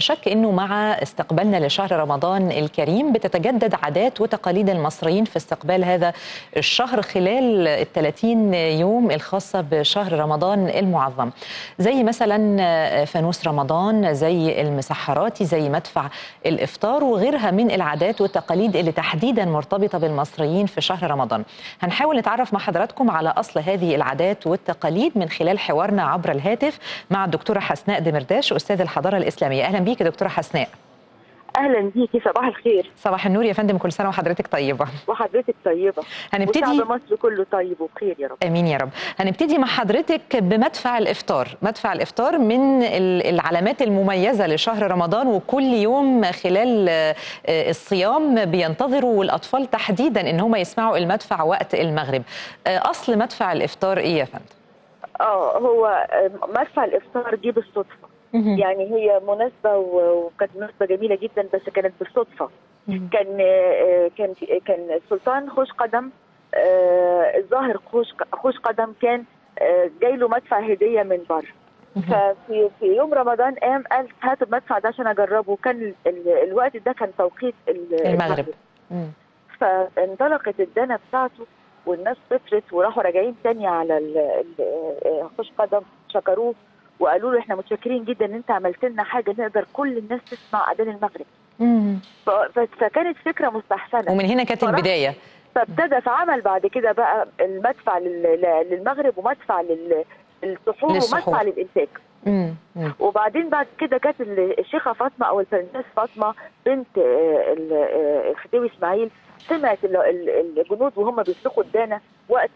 شك انه مع استقبالنا لشهر رمضان الكريم بتتجدد عادات وتقاليد المصريين في استقبال هذا الشهر خلال ال 30 يوم الخاصه بشهر رمضان المعظم زي مثلا فانوس رمضان زي المسحراتي زي مدفع الافطار وغيرها من العادات والتقاليد اللي تحديدا مرتبطه بالمصريين في شهر رمضان هنحاول نتعرف مع حضراتكم على اصل هذه العادات والتقاليد من خلال حوارنا عبر الهاتف مع الدكتوره حسناء دمرداش استاذ الحضاره الاسلاميه اهلا بيك دكتوره حسناء اهلا بيكي صباح الخير صباح النور يا فندم كل سنه وحضرتك طيبه وحضرتك طيبه هنبتدي وشعب مصر كله طيب وبخير يا رب امين يا رب هنبتدي مع حضرتك بمدفع الافطار مدفع الافطار من العلامات المميزه لشهر رمضان وكل يوم خلال الصيام بينتظروا والاطفال تحديدا ان هم يسمعوا المدفع وقت المغرب اصل مدفع الافطار ايه يا فندم اه هو مدفع الافطار دي بالصدفه يعني هي مناسبه وكانت مناسبه جميله جدا بس كانت بالصدفه كان كان كان السلطان خوش قدم الظاهر خوش خوش قدم كان جاي له مدفع هديه من بره ففي في يوم رمضان قام قال هاتوا المدفع ده عشان اجربه كان الوقت ده كان توقيت المغرب فانطلقت الدنه بتاعته والناس فطرت وراحوا راجعين تاني على خوش قدم شكروه وقالوا له احنا متشكرين جدا ان انت عملت لنا حاجه نقدر كل الناس تسمع اذان المغرب. فكانت فكره مستحسنه ومن هنا كانت البدايه. فابتدى فعمل بعد كده بقى المدفع للمغرب ومدفع للسحور ومدفع للانتاج. وبعدين بعد كده جت الشيخه فاطمه او البرنسيس فاطمه بنت الخديوي اسماعيل سمعت الجنود وهم بيسلخوا الدانه وقت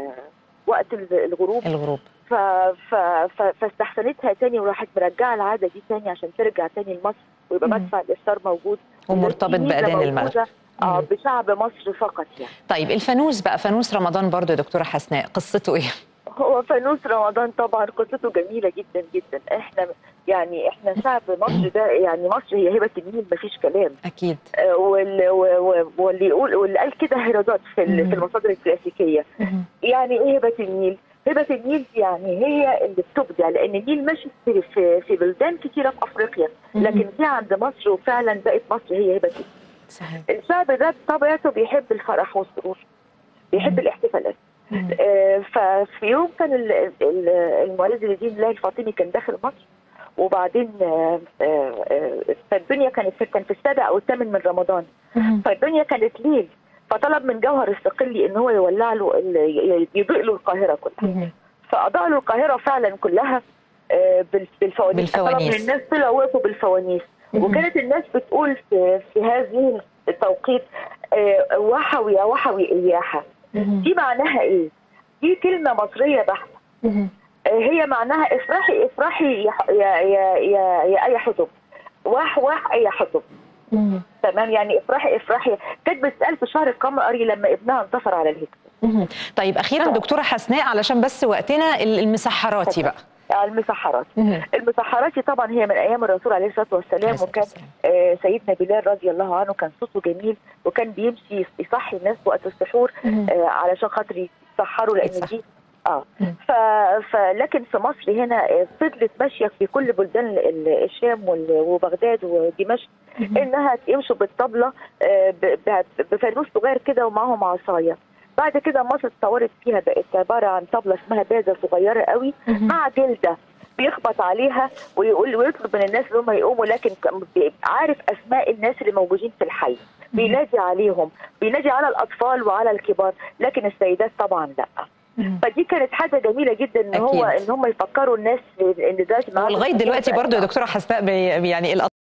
وقت الغروب الغروب ف... ف... ف... فاستحسنتها تاني وراحت مرجعه العاده دي تاني عشان ترجع تاني لمصر ويبقى مدفع الافطار موجود ومرتبط باذان المغرب اه بشعب مصر فقط يعني طيب الفانوس بقى فانوس رمضان برضو يا دكتوره حسناء قصته ايه؟ هو فانوس رمضان طبعا قصته جميله جدا جدا احنا يعني احنا شعب مصر ده يعني مصر هي هبه النيل مفيش كلام اكيد آه واللي, واللي يقول واللي قال كده هيرودوت في, في المصادر الكلاسيكيه يعني ايه هبه النيل؟ هبه النيل يعني هي اللي بتبدع لان النيل ماشي في في, في بلدان كثيره في افريقيا لكن في عند مصر وفعلا بقت مصر هي هبه النيل صحيح الشعب ده بطبيعته بيحب الفرح والسرور بيحب الاحتفالات آه ففي يوم كان المعز لدين الله الفاطمي كان داخل مصر وبعدين آه آه فالدنيا كانت كان في السابع او الثامن من رمضان فالدنيا كانت ليل فطلب من جوهر الصقلي ان هو يولع له يضيء له القاهره كلها فاضاء له القاهره فعلا كلها بالفوانيس بالفوانيس طلب من الناس طلعوا وقفوا بالفوانيس وكانت الناس بتقول في, في هذه التوقيت وحوي يا وحوي إياحة دي معناها ايه؟ دي كلمه مصريه بحته هي معناها افرحي افرحي يا يا يا يا, يا اي حطب واح واح اي حطب تمام يعني افرحي افرحي كانت بتسال في شهر القمري لما ابنها انتصر على الهجرة طيب اخيرا دكتوره حسناء علشان بس وقتنا المسحراتي بقى المسحرات المسحراتي طبعا هي من ايام الرسول عليه الصلاه والسلام وكان آه سيدنا بلال رضي الله عنه كان صوته جميل وكان بيمشي يصحي الناس وقت السحور آه علشان خاطر يسحروا لان دي اه ف... فلكن في مصر هنا فضلت ماشيه في كل بلدان الشام وبغداد ودمشق انها يمشوا بالطبله بفانوس صغير كده ومعاهم عصايه بعد كده مصر اتطورت فيها بقت عباره عن طبله اسمها بازه صغيره قوي مع جلده بيخبط عليها ويقول ويطلب من الناس ان هم يقوموا لكن عارف اسماء الناس اللي موجودين في الحي بينادي عليهم بينادي على الاطفال وعلى الكبار لكن السيدات طبعا لا فدي كانت حاجه جميله جدا ان هو ان هم يفكروا الناس ان دلوقتي لغايه دلوقتي برضه يا دكتوره حسناء يعني